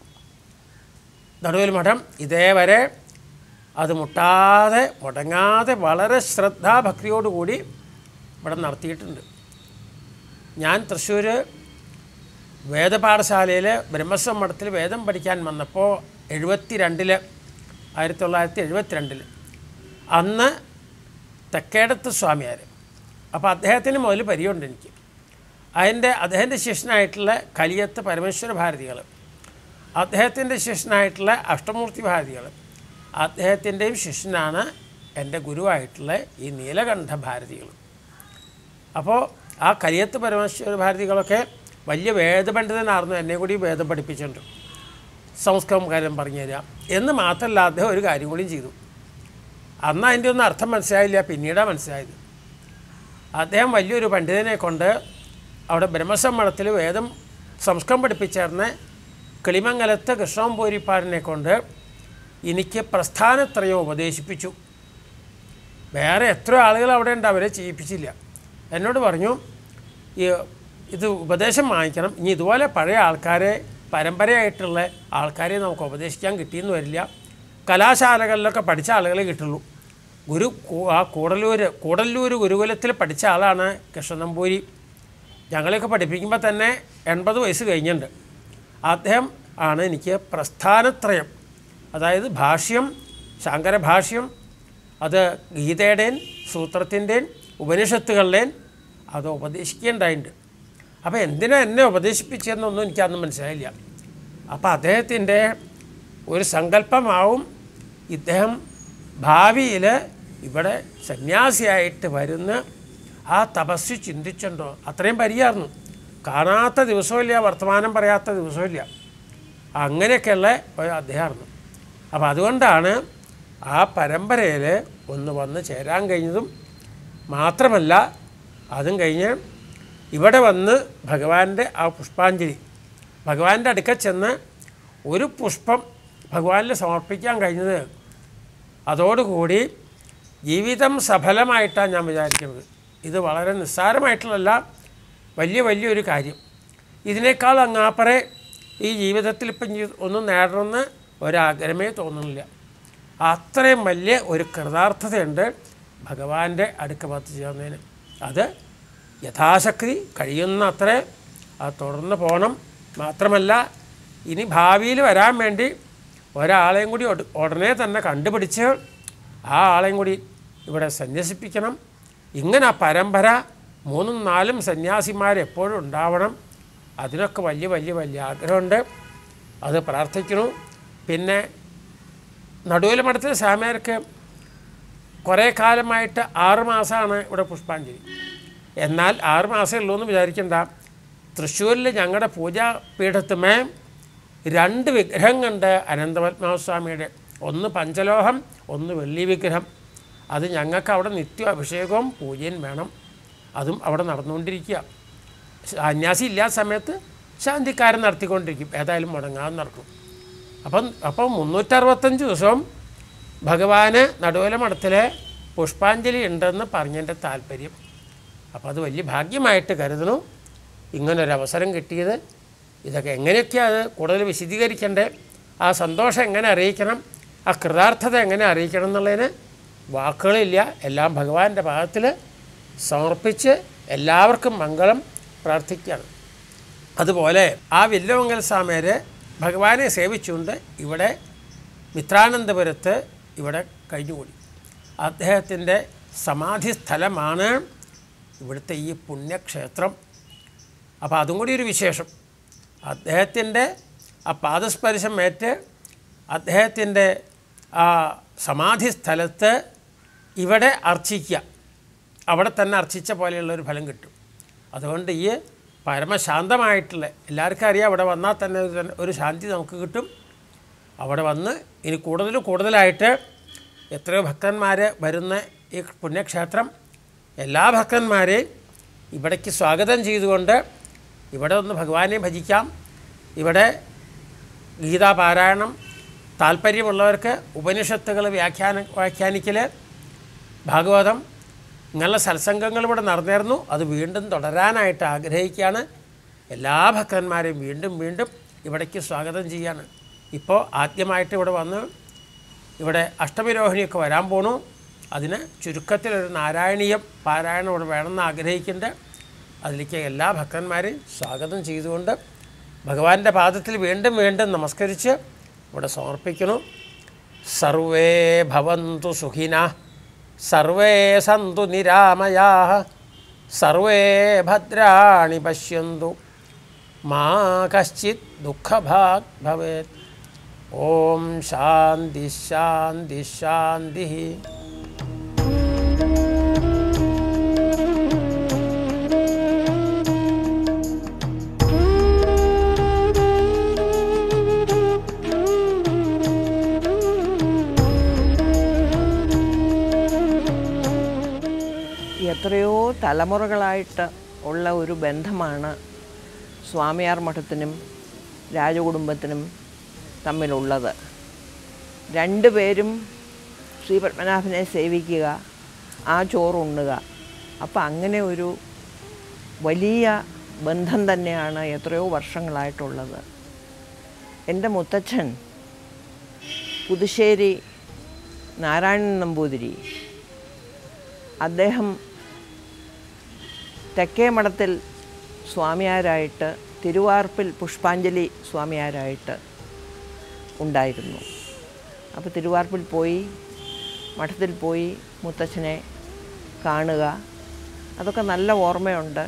[SPEAKER 2] നടുവിൽ മഠം ഇതേവരെ അത് മുട്ടാതെ മുടങ്ങാതെ വളരെ ശ്രദ്ധാഭക്തിയോടുകൂടി ഇവിടെ നടത്തിയിട്ടുണ്ട് ഞാൻ തൃശ്ശൂർ വേദപാഠശാലയിൽ ബ്രഹ്മസ്വം മഠത്തിൽ വേദം പഠിക്കാൻ വന്നപ്പോൾ എഴുപത്തി രണ്ടിൽ ആയിരത്തി തൊള്ളായിരത്തി എഴുപത്തിരണ്ടിൽ അന്ന് തെക്കേടത്ത് സ്വാമിയാർ അപ്പോൾ അദ്ദേഹത്തിന് മുതൽ പരിചയമുണ്ട് എനിക്ക് അതിൻ്റെ അദ്ദേഹത്തിൻ്റെ ശിഷ്യനായിട്ടുള്ള കലിയത്ത് പരമേശ്വര ഭാരതികൾ അദ്ദേഹത്തിൻ്റെ ശിഷ്യനായിട്ടുള്ള അഷ്ടമൂർത്തി ഭാരതികൾ അദ്ദേഹത്തിൻ്റെയും ശിഷ്യനാണ് എൻ്റെ ഗുരുവായിട്ടുള്ള ഈ നീലകണ്ഠ ഭാരതികൾ അപ്പോൾ ആ കരിയത്ത് പരമേശ്വര ഭാരതികളൊക്കെ വലിയ വേദപണ്ഡിതനായിരുന്നു എന്നെ കൂടി വേദം പഠിപ്പിച്ചിട്ടുണ്ട് സംസ്കൃതം കാര്യം പറഞ്ഞു തരാം എന്ന് മാത്രമല്ല അദ്ദേഹം ഒരു കാര്യം കൂടിയും ചെയ്തു അന്ന് അതിൻ്റെ ഒന്നും അർത്ഥം മനസ്സിലായില്ല പിന്നീടാണ് മനസ്സിലായത് അദ്ദേഹം വലിയൊരു പണ്ഡിതനെ കൊണ്ട് അവിടെ ബ്രഹ്മസമ്മേളത്തിൽ വേദം സംസ്കൃതം പഠിപ്പിച്ചേർന്ന് കിളിമംഗലത്ത് കൃഷ്ണംപൂരിപ്പാടിനെ കൊണ്ട് എനിക്ക് പ്രസ്ഥാനത്രയം ഉപദേശിപ്പിച്ചു വേറെ എത്ര ആളുകൾ അവിടെ ഉണ്ട് അവരെ ചെയ്യിപ്പിച്ചില്ല എന്നോട് പറഞ്ഞു ഈ ഇത് ഉപദേശം വാങ്ങിക്കണം ഇനി ഇതുപോലെ പഴയ ആൾക്കാരെ പരമ്പരയായിട്ടുള്ള ആൾക്കാരെ നമുക്ക് ഉപദേശിക്കാൻ കിട്ടിയെന്ന് വരില്ല കലാശാലകളിലൊക്കെ പഠിച്ച ആളുകളെ കിട്ടുള്ളൂ ഗുരു കൂ- ആ കൂടല്ലൂർ കൂടല്ലൂർ ഗുരുകുലത്തിൽ പഠിച്ച ആളാണ് കൃഷ്ണനമ്പൂരി ഞങ്ങളെയൊക്കെ പഠിപ്പിക്കുമ്പോൾ തന്നെ എൺപത് വയസ്സ് കഴിഞ്ഞിട്ടുണ്ട് അദ്ദേഹം ആണ് എനിക്ക് പ്രസ്ഥാനത്രയം അതായത് ഭാഷ്യം ശങ്കരഭാഷ്യം അത് ഗീതയുടെയും സൂത്രത്തിൻ്റെയും ഉപനിഷത്തുകളുടെയും അത് ഉപദേശിക്കേണ്ടായിട്ടുണ്ട് അപ്പോൾ എന്തിനാ എന്നെ ഉപദേശിപ്പിച്ചതെന്നൊന്നും എനിക്കന്ന് മനസ്സിലായില്ല അപ്പോൾ അദ്ദേഹത്തിൻ്റെ ഒരു സങ്കല്പമാവും ഇദ്ദേഹം ഭാവിയിൽ ഇവിടെ സന്യാസിയായിട്ട് വരുന്ന ആ തപസ് ചിന്തിച്ചുണ്ടോ അത്രയും പരിയായിരുന്നു കാണാത്ത ദിവസമില്ല വർത്തമാനം പറയാത്ത ദിവസമില്ല അങ്ങനെയൊക്കെയുള്ള ഒരു അദ്ദേഹമായിരുന്നു അപ്പോൾ അതുകൊണ്ടാണ് ആ പരമ്പരയിൽ ഒന്ന് വന്ന് ചേരാൻ കഴിഞ്ഞതും മാത്രമല്ല അതും കഴിഞ്ഞ് ഇവിടെ വന്ന് ഭഗവാന്റെ ആ പുഷ്പാഞ്ജലി ഭഗവാന്റെ അടുക്കൽ ചെന്ന് ഒരു പുഷ്പം ഭഗവാനിൽ സമർപ്പിക്കാൻ കഴിഞ്ഞത് അതോടുകൂടി ജീവിതം സഫലമായിട്ടാണ് ഞാൻ വിചാരിക്കുന്നത് ഇത് വളരെ നിസ്സാരമായിട്ടുള്ളതല്ല വലിയ വലിയൊരു കാര്യം ഇതിനേക്കാൾ അങ്ങാപ്പറെ ഈ ജീവിതത്തിൽ ഇപ്പം ഇനി ഒന്നും നേടണമെന്ന് ഒരാഗ്രഹമേ തോന്നുന്നില്ല അത്രയും വലിയ ഒരു കൃതാർത്ഥതയുണ്ട് ഭഗവാന്റെ അടുക്ക പത്ത് ചെയ്യുന്നതിന് അത് യഥാശക്തി കഴിയുന്ന അത്ര അത് തുടർന്ന് പോകണം മാത്രമല്ല ഇനി ഭാവിയിൽ വരാൻ വേണ്ടി ഒരാളെയും കൂടി ഒട- ഉടനെ തന്നെ കണ്ടുപിടിച്ച് ആ ആളെയും കൂടി ഇവിടെ സന്യസിപ്പിക്കണം ഇങ്ങനെ ആ പരമ്പര മൂന്നും നാലും സന്യാസിമാർ എപ്പോഴും ഉണ്ടാവണം അതിനൊക്കെ വലിയ വലിയ വലിയ ആഗ്രഹമുണ്ട് അത് പ്രാർത്ഥിക്കുന്നു പിന്നെ നടുവിൽ മഠത്തിൽ സ്വാമിയാർക്ക് കുറേ കാലമായിട്ട് ആറ് മാസമാണ് ഇവിടെ പുഷ്പാഞ്ജലി എന്നാൽ ആറ് മാസമേ ഉള്ളൂ എന്ന് വിചാരിക്കണ്ട തൃശ്ശൂരിൽ ഞങ്ങളുടെ പൂജാപീഠത്തുമേ രണ്ട് വിഗ്രഹം കണ്ട് അനന്തപത്മസ്വാമിയുടെ ഒന്ന് പഞ്ചലോഹം ഒന്ന് വെള്ളി വിഗ്രഹം അത് ഞങ്ങൾക്ക് അവിടെ നിത്യ അഭിഷേകവും പൂജയും വേണം അതും അവിടെ നടന്നുകൊണ്ടിരിക്കുക സന്യാസി ഇല്ലാത്ത സമയത്ത് ശാന്തിക്കാരൻ നടത്തിക്കൊണ്ടിരിക്കും ഏതായാലും മുടങ്ങാതെ നടക്കും അപ്പം അപ്പം മുന്നൂറ്ററുപത്തഞ്ച് ദിവസവും ഭഗവാന് നടുവല മഠത്തിലെ പുഷ്പാഞ്ജലി ഉണ്ടെന്ന് പറഞ്ഞതിൻ്റെ താല്പര്യം അപ്പോൾ അത് വലിയ ഭാഗ്യമായിട്ട് കരുതുന്നു ഇങ്ങനൊരു അവസരം കിട്ടിയത് ഇതൊക്കെ എങ്ങനെയൊക്കെയാണ് അത് കൂടുതൽ വിശദീകരിക്കേണ്ടത് ആ സന്തോഷം എങ്ങനെ അറിയിക്കണം ആ കൃതാർത്ഥത എങ്ങനെ അറിയിക്കണം എന്നുള്ളതിന് വാക്കുകളില്ല എല്ലാം ഭഗവാന്റെ പാദത്തിൽ സമർപ്പിച്ച് എല്ലാവർക്കും മംഗളം പ്രാർത്ഥിക്കുകയാണ് അതുപോലെ ആ വില്ലമംഗൽ സ്വാമിയർ ഭഗവാനെ സേവിച്ചുകൊണ്ട് ഇവിടെ മിത്രാനന്തപുരത്ത് ഇവിടെ കഴിഞ്ഞുകൂടി അദ്ദേഹത്തിൻ്റെ സമാധി സ്ഥലമാണ് ഇവിടുത്തെ ഈ പുണ്യക്ഷേത്രം അപ്പോൾ അതും കൂടി ഒരു വിശേഷം അദ്ദേഹത്തിൻ്റെ ആ പാദസ്പർശം ഏറ്റ് അദ്ദേഹത്തിൻ്റെ ആ സമാധി സ്ഥലത്ത് ഇവിടെ അർച്ചിക്കുക അവിടെ തന്നെ അർച്ചിച്ച പോലെയുള്ള ഒരു ഫലം കിട്ടും അതുകൊണ്ട് ഈ പരമശാന്തമായിട്ടുള്ള എല്ലാവർക്കും അറിയാം അവിടെ വന്നാൽ തന്നെ ഒരു തൻ- ഒരു ശാന്തി നമുക്ക് കിട്ടും അവിടെ വന്ന് ഇനി കൂടുതൽ കൂടുതലായിട്ട് എത്രയോ ഭക്തന്മാർ വരുന്ന ഈ പുണ്യക്ഷേത്രം എല്ലാ ഭക്തന്മാരെയും ഇവിടേക്ക് സ്വാഗതം ചെയ്തുകൊണ്ട് ഇവിടെ ഒന്ന് ഭഗവാനെ ഭജിക്കാം ഇവിടെ ഗീതാപാരായണം താല്പര്യമുള്ളവർക്ക് ഉപനിഷത്തുകൾ വ്യാഖ്യാന വ്യാഖ്യാനിക്കൽ ഭാഗവതം ഇങ്ങനെയുള്ള സത്സംഗങ്ങൾ ഇവിടെ നടന്നിരുന്നു അത് വീണ്ടും തുടരാനായിട്ട് ആഗ്രഹിക്കുകയാണ് എല്ലാ ഭക്തന്മാരെയും വീണ്ടും വീണ്ടും ഇവിടേക്ക് സ്വാഗതം ചെയ്യാണ് ഇപ്പോൾ ആദ്യമായിട്ട് ഇവിടെ വന്ന് ഇവിടെ അഷ്ടമിരോഹിണിയൊക്കെ വരാൻ പോണു അതിന് ചുരുക്കത്തിലൊരു നാരായണീയം പാരായണം ഇവിടെ വേണമെന്ന് ആഗ്രഹിക്കുന്നുണ്ട് അതിലേക്ക് എല്ലാ ഭക്തന്മാരെയും സ്വാഗതം ചെയ്തുകൊണ്ട് ഭഗവാന്റെ പാദത്തിൽ വീണ്ടും വീണ്ടും നമസ്കരിച്ച് ഇവിടെ സമർപ്പിക്കുന്നു സർവേ ഭവന്തു സുഖിന സർവേ സന്തു നിരാമയാ സർവേ ഭദ്രാണി പശ്യന്തു മാ കശ്ചിത് ദുഃഖഭാഗ് ഭവേത് ഓം ശാന്തി ശാന്തി ശാന്തി
[SPEAKER 3] എത്രയോ തലമുറകളായിട്ട് ഉള്ള ഒരു ബന്ധമാണ് സ്വാമിയാർ മഠത്തിനും രാജകുടുംബത്തിനും തമ്മിലുള്ളത് രണ്ടുപേരും ശ്രീ പത്മനാഭനെ സേവിക്കുക ആ ചോറുണ്ണുക അപ്പം അങ്ങനെ ഒരു വലിയ ബന്ധം തന്നെയാണ് എത്രയോ വർഷങ്ങളായിട്ടുള്ളത് എൻ്റെ മുത്തച്ഛൻ പുതുശ്ശേരി നാരായണൻ നമ്പൂതിരി അദ്ദേഹം തെക്കേ മഠത്തിൽ സ്വാമിയാരായിട്ട് തിരുവാർപ്പിൽ പുഷ്പാഞ്ജലി സ്വാമിയാരായിട്ട് ഉണ്ടായിരുന്നു അപ്പോൾ തിരുവാർപ്പിൽ പോയി മഠത്തിൽ പോയി മുത്തച്ഛനെ കാണുക അതൊക്കെ നല്ല ഓർമ്മയുണ്ട്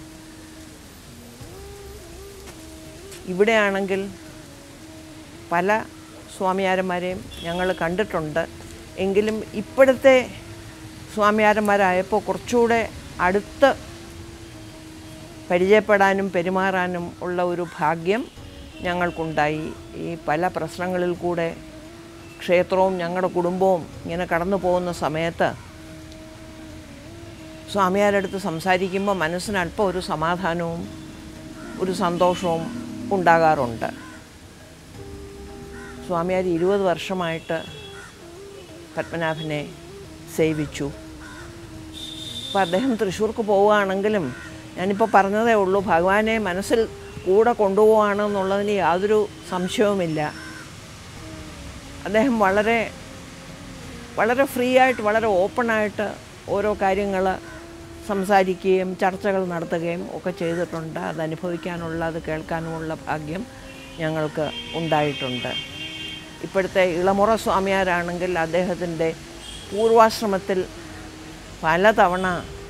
[SPEAKER 3] ഇവിടെയാണെങ്കിൽ പല സ്വാമിയാരന്മാരെയും ഞങ്ങൾ കണ്ടിട്ടുണ്ട് എങ്കിലും ഇപ്പോഴത്തെ സ്വാമിയാരന്മാരായപ്പോൾ കുറച്ചുകൂടെ അടുത്ത് പരിചയപ്പെടാനും പെരുമാറാനും ഉള്ള ഒരു ഭാഗ്യം ഞങ്ങൾക്കുണ്ടായി ഈ പല പ്രശ്നങ്ങളിൽ കൂടെ ക്ഷേത്രവും ഞങ്ങളുടെ കുടുംബവും ഇങ്ങനെ കടന്നു പോകുന്ന സമയത്ത് സ്വാമിയാരടുത്ത് സംസാരിക്കുമ്പോൾ മനസ്സിന് അല്പം ഒരു സമാധാനവും ഒരു സന്തോഷവും ഉണ്ടാകാറുണ്ട് സ്വാമിയാർ ഇരുപത് വർഷമായിട്ട് പത്മനാഭനെ സേവിച്ചു അപ്പോൾ അദ്ദേഹം തൃശ്ശൂർക്ക് പോവുകയാണെങ്കിലും ഞാനിപ്പോൾ പറഞ്ഞതേ ഉള്ളൂ ഭഗവാനെ മനസ്സിൽ കൂടെ കൊണ്ടുപോവാണെന്നുള്ളതിന് യാതൊരു സംശയവുമില്ല അദ്ദേഹം വളരെ വളരെ ഫ്രീ ആയിട്ട് വളരെ ഓപ്പണായിട്ട് ഓരോ കാര്യങ്ങൾ സംസാരിക്കുകയും ചർച്ചകൾ നടത്തുകയും ഒക്കെ ചെയ്തിട്ടുണ്ട് അത് അനുഭവിക്കാനുള്ള അത് കേൾക്കാനുമുള്ള ഭാഗ്യം ഞങ്ങൾക്ക് ഉണ്ടായിട്ടുണ്ട് ഇപ്പോഴത്തെ ഇളമുറ സ്വാമിയാരാണെങ്കിൽ അദ്ദേഹത്തിൻ്റെ പൂർവാശ്രമത്തിൽ പലതവണ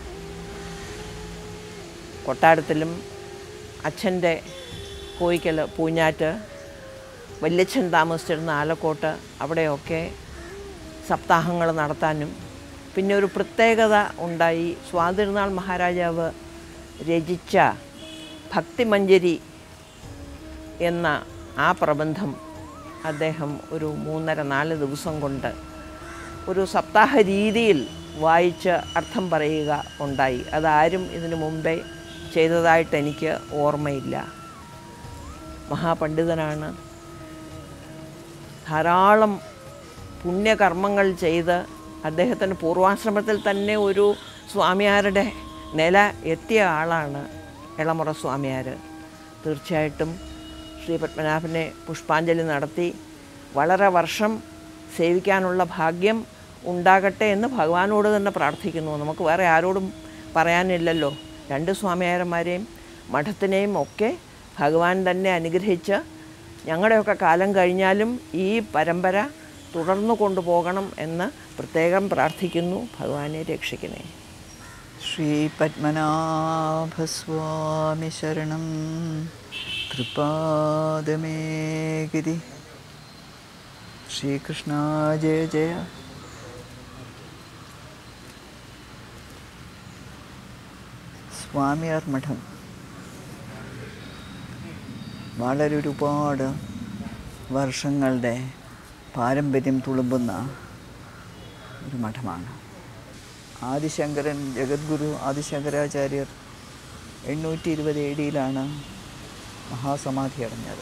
[SPEAKER 3] കൊട്ടാരത്തിലും അച്ഛൻ്റെ കോയിക്കൽ പൂഞ്ഞാറ്റ് വല്യച്ഛൻ താമസിച്ചിരുന്ന ആലക്കോട്ട് അവിടെയൊക്കെ സപ്താഹങ്ങൾ നടത്താനും പിന്നെ ഒരു പ്രത്യേകത ഉണ്ടായി സ്വാതിരുനാൾ മഹാരാജാവ് രചിച്ച ഭക്തിമഞ്ജരി എന്ന ആ പ്രബന്ധം അദ്ദേഹം ഒരു മൂന്നര നാല് ദിവസം കൊണ്ട് ഒരു സപ്താഹ രീതിയിൽ വായിച്ച് അർത്ഥം പറയുക ഉണ്ടായി അതാരും ഇതിനു മുമ്പേ ചെയ്തതായിട്ട് എനിക്ക് ഓർമ്മയില്ല മഹാപണ്ഡിതനാണ് ധാരാളം പുണ്യകർമ്മങ്ങൾ ചെയ്ത് അദ്ദേഹത്തിൻ്റെ പൂർവാശ്രമത്തിൽ തന്നെ ഒരു സ്വാമിയാരുടെ നില എത്തിയ ആളാണ് ഇളമുറ സ്വാമിയാർ തീർച്ചയായിട്ടും ശ്രീ പത്മനാഭനെ പുഷ്പാഞ്ജലി നടത്തി വളരെ വർഷം സേവിക്കാനുള്ള ഭാഗ്യം ഉണ്ടാകട്ടെ എന്ന് ഭഗവാനോട് തന്നെ പ്രാർത്ഥിക്കുന്നു നമുക്ക് വേറെ ആരോടും പറയാനില്ലല്ലോ രണ്ട് സ്വാമിയാരന്മാരെയും മഠത്തിനെയും ഒക്കെ ഭഗവാൻ തന്നെ അനുഗ്രഹിച്ച് ഞങ്ങളുടെയൊക്കെ കാലം കഴിഞ്ഞാലും ഈ പരമ്പര തുടർന്നു കൊണ്ടുപോകണം എന്ന് പ്രത്യേകം പ്രാർത്ഥിക്കുന്നു ഭഗവാനെ രക്ഷിക്കണേ
[SPEAKER 4] ശ്രീപത്മനാഭസ്വാമി ശരണം തൃപാദമേ ഗിരി ശ്രീകൃഷ്ണ ജയ ജയ സ്വാമിയാർ മഠം വളരെ ഒരുപാട് വർഷങ്ങളുടെ പാരമ്പര്യം തുളുമ്പുന്ന ഒരു മഠമാണ് ആദിശങ്കരൻ ജഗദ്ഗുരു ആദിശങ്കരാചാര്യർ എണ്ണൂറ്റി ഇരുപത് എ ഡിയിലാണ് മഹാസമാധി അടഞ്ഞത്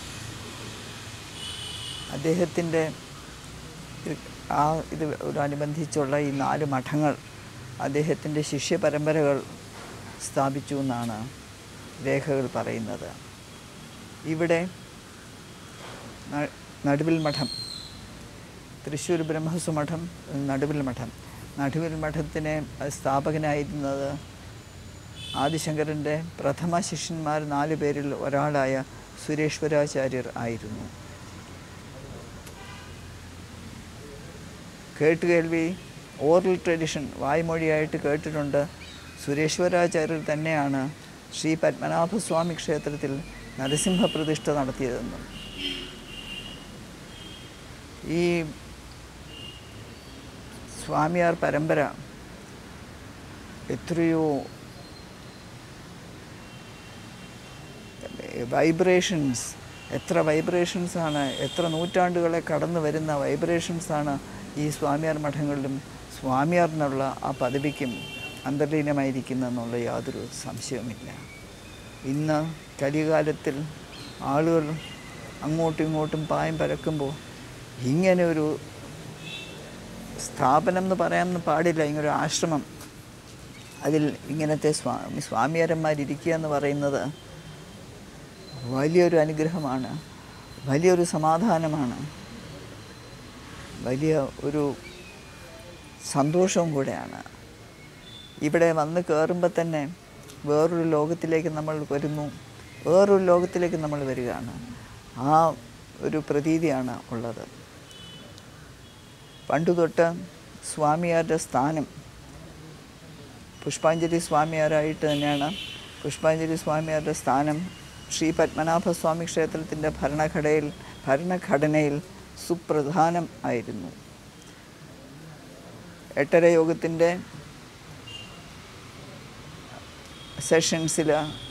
[SPEAKER 4] അദ്ദേഹത്തിൻ്റെ ആ ഇത് അനുബന്ധിച്ചുള്ള ഈ നാല് മഠങ്ങൾ അദ്ദേഹത്തിൻ്റെ ശിഷ്യ പരമ്പരകൾ സ്ഥാപിച്ചു എന്നാണ് രേഖകൾ പറയുന്നത് ഇവിടെ ന- നടുവിൽ മഠം തൃശ്ശൂർ ബ്രഹ്മസു മഠം നടുവിൽ മഠം നടുവിൽ മഠത്തിന് സ്ഥാപകനായിരുന്നത് ആദിശങ്കരൻ്റെ പ്രഥമ ശിഷ്യന്മാർ നാല് പേരിൽ ഒരാളായ സുരേശ്വരാചാര്യർ ആയിരുന്നു കേട്ടുകേൾവി ഓറൽ ട്രഡിഷൻ വായ്മൊഴിയായിട്ട് കേട്ടിട്ടുണ്ട് സുരേശ്വരാചാര്യർ തന്നെയാണ് ശ്രീ പത്മനാഭസ്വാമി ക്ഷേത്രത്തിൽ നരസിംഹ പ്രതിഷ്ഠ നടത്തിയതെന്നും ഈ സ്വാമിയാർ പരമ്പര എത്രയോ വൈബ്രേഷൻസ് എത്ര വൈബ്രേഷൻസ് ആണ് എത്ര നൂറ്റാണ്ടുകളെ കടന്നു വരുന്ന വൈബ്രേഷൻസ് ആണ് ഈ സ്വാമിയാർ മഠങ്ങളിലും സ്വാമിയാർ എന്നുള്ള ആ പദവിക്കും അന്തർലീനമായിരിക്കുന്നെന്നുള്ള യാതൊരു സംശയവുമില്ല ഇന്ന് കലികാലത്തിൽ ആളുകൾ അങ്ങോട്ടും ഇങ്ങോട്ടും പായം പരക്കുമ്പോൾ ഇങ്ങനെ ഒരു സ്ഥാപനം എന്ന് പറയാൻ പാടില്ല ഇങ്ങനൊരു ആശ്രമം അതിൽ ഇങ്ങനത്തെ സ്വാമി സ്വാമിയാരന്മാരിരിക്കുക എന്ന് പറയുന്നത് വലിയൊരു അനുഗ്രഹമാണ് വലിയൊരു സമാധാനമാണ് വലിയ ഒരു സന്തോഷവും കൂടെയാണ് ഇവിടെ വന്ന് കയറുമ്പോൾ തന്നെ വേറൊരു ലോകത്തിലേക്ക് നമ്മൾ വരുന്നു വേറൊരു ലോകത്തിലേക്ക് നമ്മൾ വരികയാണ് ആ ഒരു പ്രതീതിയാണ് ഉള്ളത് പണ്ടു തൊട്ട് സ്വാമിയാരുടെ സ്ഥാനം പുഷ്പാഞ്ജലി സ്വാമിയാരായിട്ട് തന്നെയാണ് പുഷ്പാഞ്ജലി സ്വാമിയാരുടെ സ്ഥാനം ശ്രീ പത്മനാഭസ്വാമി ക്ഷേത്രത്തിൻ്റെ ഭരണഘടനയിൽ ഭരണഘടനയിൽ സുപ്രധാനം ആയിരുന്നു എട്ടര യോഗത്തിൻ്റെ സെഷൻസിൽ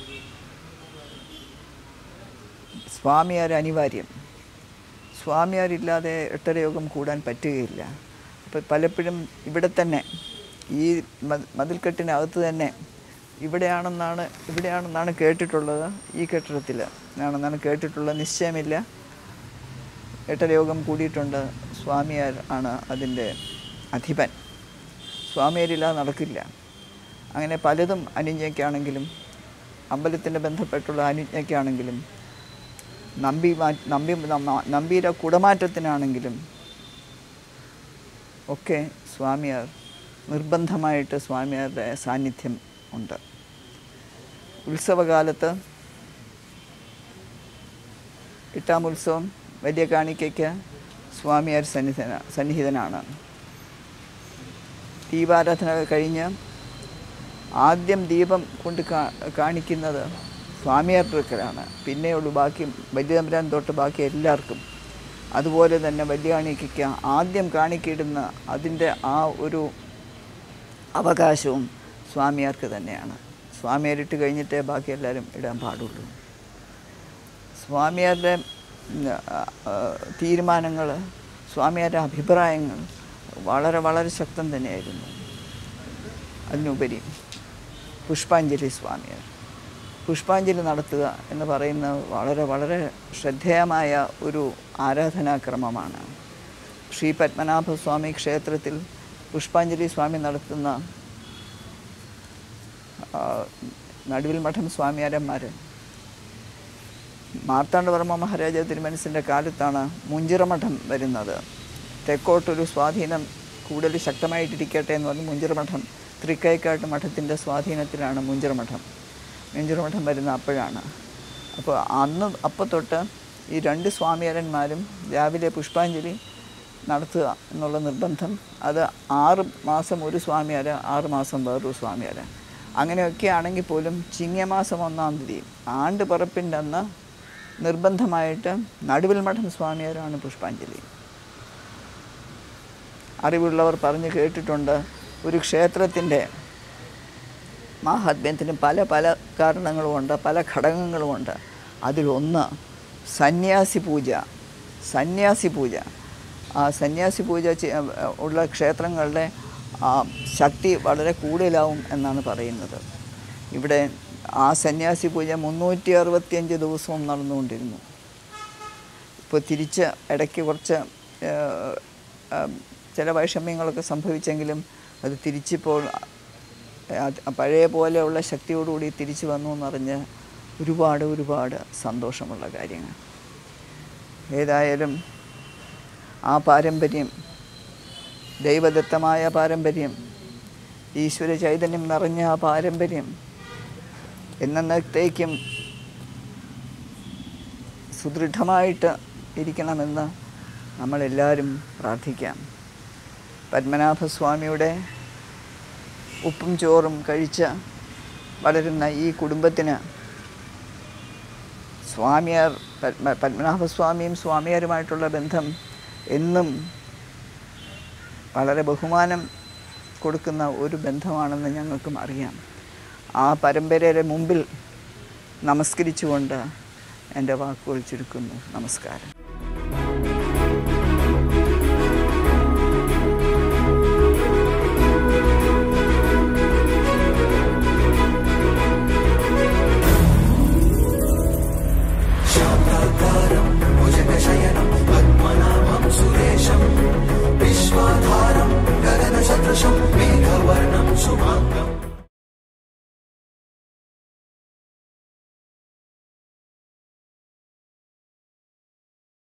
[SPEAKER 4] സ്വാമിയാർ അനിവാര്യം സ്വാമിയാരില്ലാതെ എട്ടര യോഗം കൂടാൻ പറ്റുകയില്ല അപ്പോൾ പലപ്പോഴും ഇവിടെ തന്നെ ഈ മ- മതിൽക്കെട്ടിനകത്ത് തന്നെ ഇവിടെയാണെന്നാണ് ഇവിടെയാണെന്നാണ് കേട്ടിട്ടുള്ളത് ഈ കെട്ടിടത്തിൽ ആണെന്നാണ് കേട്ടിട്ടുള്ളത് നിശ്ചയമില്ല എട്ടര യോഗം കൂടിയിട്ടുണ്ട് സ്വാമിയാർ ആണ് അതിൻ്റെ അധിപൻ സ്വാമിയാരില്ലാതെ നടക്കില്ല അങ്ങനെ പലതും അനുജ്ഞയ്ക്കാണെങ്കിലും അമ്പലത്തിൻ്റെ ബന്ധപ്പെട്ടുള്ള അനുജ്ഞയ്ക്കാണെങ്കിലും നമ്പി മാ നമ്പി നമ്മ- നമ്പിയുടെ കുടമാറ്റത്തിനാണെങ്കിലും ഒക്കെ സ്വാമിയാർ നിർബന്ധമായിട്ട് സ്വാമിയാരുടെ സാന്നിധ്യം ഉണ്ട് ഉത്സവകാലത്ത് എട്ടാം ഉത്സവം വലിയ കാണിക്കയ്ക്ക് സ്വാമിയാർ സന്നിധന സന്നിഹിതനാണ് ദീപാരാധന കഴിഞ്ഞ് ആദ്യം ദീപം കൊണ്ട് കാ- കാണിക്കുന്നത് സ്വാമിയാർ തൃക്കലാണ് പിന്നെയുള്ളൂ ബാക്കി വലിയ തമ്പുരാൻ തൊട്ട് ബാക്കി എല്ലാവർക്കും അതുപോലെ തന്നെ വലിയ കാണിക്കയ്ക്ക് ആദ്യം കാണിക്കിടുന്ന അതിൻ്റെ ആ ഒരു അവകാശവും സ്വാമിയാർക്ക് തന്നെയാണ് സ്വാമിയാരിട്ട് കഴിഞ്ഞിട്ടേ ബാക്കി എല്ലാവരും ഇടാൻ പാടുള്ളൂ സ്വാമിയാരുടെ തീരുമാനങ്ങൾ സ്വാമിയാരുടെ അഭിപ്രായങ്ങൾ വളരെ വളരെ ശക്തം തന്നെയായിരുന്നു അതിനുപരി പുഷ്പാഞ്ജലി സ്വാമിയാർ പുഷ്പാഞ്ജലി നടത്തുക എന്ന് പറയുന്നത് വളരെ വളരെ ശ്രദ്ധേയമായ ഒരു ആരാധനാക്രമമാണ് ശ്രീ പത്മനാഭസ്വാമി ക്ഷേത്രത്തിൽ പുഷ്പാഞ്ജലി സ്വാമി നടത്തുന്ന ആ, നടുവിൽ മഠം സ്വാമിയാരന്മാർ മാർത്താണ്ഡവർമ്മ മഹാരാജ തിരുമനസിൻ്റെ കാലത്താണ് മുഞ്ചിറമഠം വരുന്നത് തെക്കോട്ടൊരു സ്വാധീനം കൂടുതൽ ശക്തമായിട്ടിരിക്കട്ടെ എന്ന് പറഞ്ഞ് മുഞ്ചിറമഠം തൃക്കൈക്കാട്ട് മഠത്തിൻ്റെ സ്വാധീനത്തിലാണ് മുഞ്ചിറമഠം മുഞ്ചിറമഠം വരുന്ന അപ്പോഴാണ് അപ്പോൾ അന്ന് അപ്പോൾ തൊട്ട് ഈ രണ്ട് സ്വാമിയാരന്മാരും രാവിലെ പുഷ്പാഞ്ജലി നടത്തുക എന്നുള്ള നിർബന്ധം അത് ആറ് മാസം ഒരു സ്വാമിയാര ആറ് മാസം വേറൊരു സ്വാമിയാര അങ്ങനെയൊക്കെ ആണെങ്കിൽ പോലും ചിങ്ങമാസം ഒന്നാം തീയതി ആണ്ട് പിറപ്പിൻ്റെ അന്ന് നിർബന്ധമായിട്ട് നടുവിൽ മഠം സ്വാമിയാരാണ് പുഷ്പാഞ്ജലി അറിവുള്ളവർ പറഞ്ഞ് കേട്ടിട്ടുണ്ട് ഒരു ക്ഷേത്രത്തിൻ്റെ മാഹാത്മ്യത്തിന് പല പല കാരണങ്ങളുമുണ്ട് പല ഘടകങ്ങളുമുണ്ട് അതിലൊന്ന് സന്യാസി പൂജ സന്യാസി പൂജ ആ സന്യാസി പൂജ ചെ- ഉള്ള ക്ഷേത്രങ്ങളുടെ ആ, ശക്തി വളരെ കൂടുതലാവും എന്നാണ് പറയുന്നത് ഇവിടെ ആ സന്യാസി പൂജ മുന്നൂറ്റി അറുപത്തിയഞ്ച് ദിവസവും നടന്നുകൊണ്ടിരുന്നു ഇപ്പോൾ തിരിച്ച് ഇടയ്ക്ക് കുറച്ച് ഏഹ്, ഏഹ്, ചില വൈഷമ്യങ്ങളൊക്കെ സംഭവിച്ചെങ്കിലും അത് തിരിച്ചിപ്പോൾ അത് പഴയ പോലെയുള്ള ശക്തിയോടുകൂടി തിരിച്ചു വന്നു എന്നറിഞ്ഞ് ഒരുപാട് ഒരുപാട് സന്തോഷമുള്ള കാര്യങ്ങൾ ഏതായാലും ആ പാരമ്പര്യം ദൈവദത്തമായ പാരമ്പര്യം ഈശ്വര ചൈതന്യം നിറഞ്ഞ ആ പാരമ്പര്യം എന്നത്തേക്കും സുദൃഢമായിട്ട് ഇരിക്കണമെന്ന് നമ്മളെല്ലാവരും പ്രാർത്ഥിക്കാം പത്മനാഭസ്വാമിയുടെ ഉപ്പും ചോറും കഴിച്ച് വളരുന്ന ഈ കുടുംബത്തിന് സ്വാമിയാർ പത്മ പത്മനാഭസ്വാമിയും സ്വാമിയാരുമായിട്ടുള്ള ബന്ധം എന്നും വളരെ ബഹുമാനം കൊടുക്കുന്ന ഒരു ബന്ധമാണെന്ന് ഞങ്ങൾക്കും അറിയാം ആ പരമ്പരയുടെ മുമ്പിൽ നമസ്കരിച്ചുകൊണ്ട് എൻ്റെ വാക്കുകൾ ചുരുക്കുന്നു നമസ്കാരം
[SPEAKER 5] विश्वाधारं गगनसदृशं मेघवर्णं शुभाङ्गम्